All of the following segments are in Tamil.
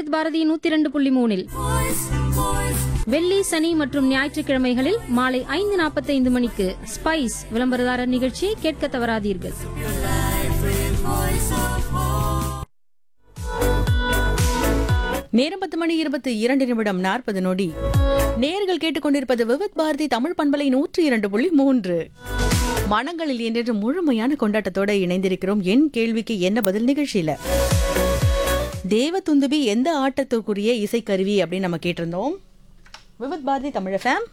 விவித் பாரதி நூத்தி இரண்டு புள்ளி மூணில் வெள்ளி சனி மற்றும் ஞாயிற்றுக்கிழமைகளில் மாலை ஐந்து நாற்பத்தைந்து மணிக்கு ஸ்பைஸ் விளம்பரதாரர் நிகழ்ச்சியை கேட்க தவறாதீர்கள் நேரம் பத்து மணி இருபத்தி இரண்டு நிமிடம் நாற்பது நொடி நேர்கள் கேட்டுக்கொண்டிருப்பது விவித் பாரதி தமிழ் பண்பலை நூற்றி இரண்டு புள்ளி மூன்று மனங்களில் என்றென்று முழுமையான கொண்டாட்டத்தோட இணைந்திருக்கிறோம் என் கேள்விக்கு என்ன பதில் நிகழ்ச்சியில தேவதுந்துபி எந்த ஆட்டத்திற்குரிய இசைக்கருவி அப்படின்னு நம்ம கேட்டிருந்தோம் விவித் பாரதி தமிழ் ஃபேம்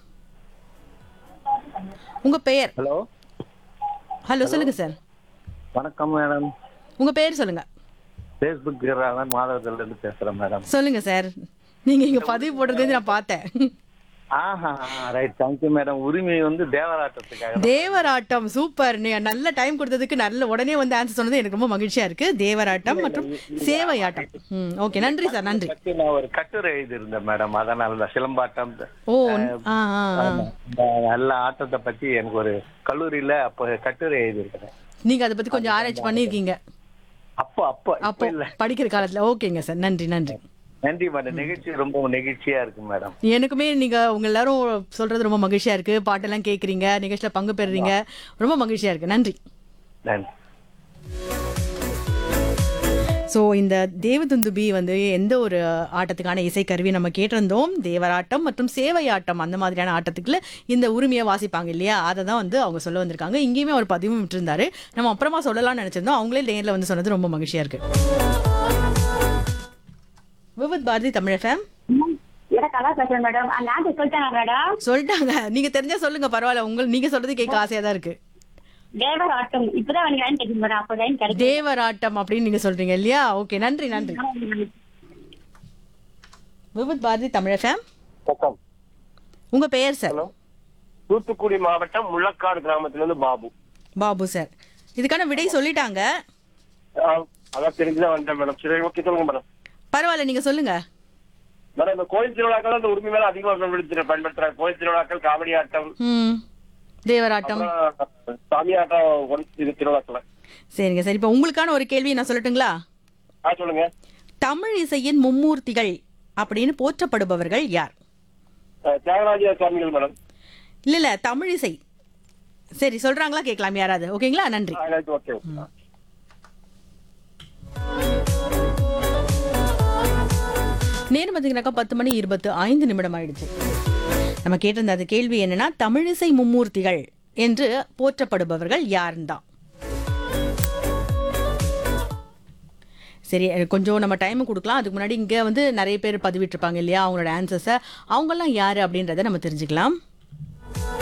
உங்க பெயர் ஹலோ ஹலோ சொல்லுங்க சார் வணக்கம் மேடம் உங்க பெயர் சொல்லுங்க ஃபேஸ்புக் வீரராகவன் மாதவத்துல இருந்து பேசுறேன் மேடம் சொல்லுங்க சார் நீங்க இங்க பதிவு போடுறது நான் பார்த்தேன் ஆஹா ரைட் தேங்க்யூ மேடம் உரிமை வந்து தேவராட்டத்துக்காக தேவராட்டம் சூப்பர் நீ நல்ல டைம் கொடுத்ததுக்கு நல்ல உடனே வந்து ஆன்சர் சொன்னது எனக்கு ரொம்ப மகிழ்ச்சியா இருக்கு தேவராட்டம் மற்றும் சேவையாட்டம் ம் ஓகே நன்றி சார் நன்றி பத்தி நான் ஒரு கட்டுரை எழுதியிருந்தேன் மேடம் அதனால தான் சிலம்பாட்டம் ஓ ஆ ஆ ஆ. இந்த எல்லா ஆட்டத்தை பத்தி எனக்கு ஒரு கல்லூரியில அப்ப கட்டுரை எழுதியிருக்கிறேன் நீங்க அதை பத்தி கொஞ்சம் ஆராய்ச்சி பண்ணிருக்கீங்க அப்போ அப்போ அப்போ அப்போ இல்ல படிக்கிற காலத்துல ஓகேங்க சார் நன்றி நன்றி நன்றி மேடம் நிகழ்ச்சி ரொம்ப நெகிழ்ச்சியா இருக்கு மேடம் எனக்குமே நீங்க உங்க எல்லாரும் சொல்றது ரொம்ப மகிழ்ச்சியா இருக்கு பாட்டெல்லாம் கேக்குறீங்க நிகழ்ச்சியில பங்கு பெறுறீங்க ரொம்ப மகிழ்ச்சியா இருக்கு நன்றி நன்றி ஸோ இந்த தேவதுந்துபி வந்து எந்த ஒரு ஆட்டத்துக்கான இசைக்கருவி நம்ம கேட்டிருந்தோம் தேவராட்டம் மற்றும் சேவையாட்டம் அந்த மாதிரியான ஆட்டத்துக்குள்ள இந்த உரிமையை வாசிப்பாங்க இல்லையா அதை தான் வந்து அவங்க சொல்ல வந்திருக்காங்க இங்கேயுமே ஒரு பதிவும் விட்டுருந்தாரு நம்ம அப்புறமா சொல்லலாம்னு நினைச்சிருந்தோம் அவங்களே நேரில் வந்து சொன்னது ரொம்ப மகிழ்ச்சியா இருக்கு விவித் பாரதி தமிழ் ஃபேம் மேடம் கலா பேசுறேன் மேடம் அந்த ஆன்சர் சொல்லிட்டாங்க மேடம் சொல்லிட்டாங்க நீங்க தெரிஞ்சா சொல்லுங்க பரவாயில்ல உங்க நீங்க சொல்றது கேட்க ஆசையா தான் இருக்கு தேவர் ஆட்டம் இப்பதான் எனக்கு லைன் கிடைக்கும் மேடம் அப்போ லைன் கிடைக்கும் தேவராட்டம் அப்படின்னு நீங்க சொல்றீங்க இல்லையா ஓகே நன்றி நன்றி விவித் பாரதி தமிழ் ஃபேம் வணக்கம் உங்க பெயர் சார் தூத்துக்குடி மாவட்டம் முள்ளக்காடு கிராமத்துல இருந்து பாபு பாபு சார் இதுக்கான விடை சொல்லிட்டாங்க ஆ, அதான் தெரிஞ்சுதான் வந்தேன் மேடம் சரி ஓகே சொல்லுங்க மேடம் பரவாயில்ல நீங்க சொல்லுங்க மேடம் இந்த கோயில் திருவிழாக்கள் அந்த உரிமை மேல அதிகமா பயன்படுத்துற பயன்படுத்துறாங்க கோயில் திருவிழாக்கள் காமெடி ஆட்டம் ம் தேவராட்டம் அப்புறம் சாமி ஆட்டம் ஒரு- இது திருவிழாக்கள் சரிங்க சார் இப்போ உங்களுக்கான ஒரு கேள்வி நான் சொல்லட்டுங்களா ஆ சொல்லுங்க தமிழ் இசையின் மும்மூர்த்திகள் அப்படின்னு போற்றப்படுபவர்கள் யார் அஹ், தியாகராஜ சுவாமிகள் மேடம் இல்ல இல்ல தமிழ் இசை சரி சொல்றாங்களா கேட்கலாம் யாராவது ஓகேங்களா நன்றி ஆ, right, ஓகே ஓகே. நேரம் பார்த்தீங்கன்னாக்கா பத்து மணி இருபத்து ஐந்து நிமிடம் ஆயிடுச்சு நம்ம கேட்டிருந்த அந்த கேள்வி என்னன்னா தமிழிசை மும்மூர்த்திகள் என்று போற்றப்படுபவர்கள் யாருன்னு தான் சரி அஹ் கொஞ்சம் நம்ம டைம் கொடுக்கலாம் அதுக்கு முன்னாடி இங்கே வந்து நிறைய பேர் பதிவிட்டிருப்பாங்க இல்லையா அவங்களோட ஆன்சர்ஸை அவங்கெல்லாம் யார் அப்படின்றத நம்ம தெரிஞ்சுக்கலாம்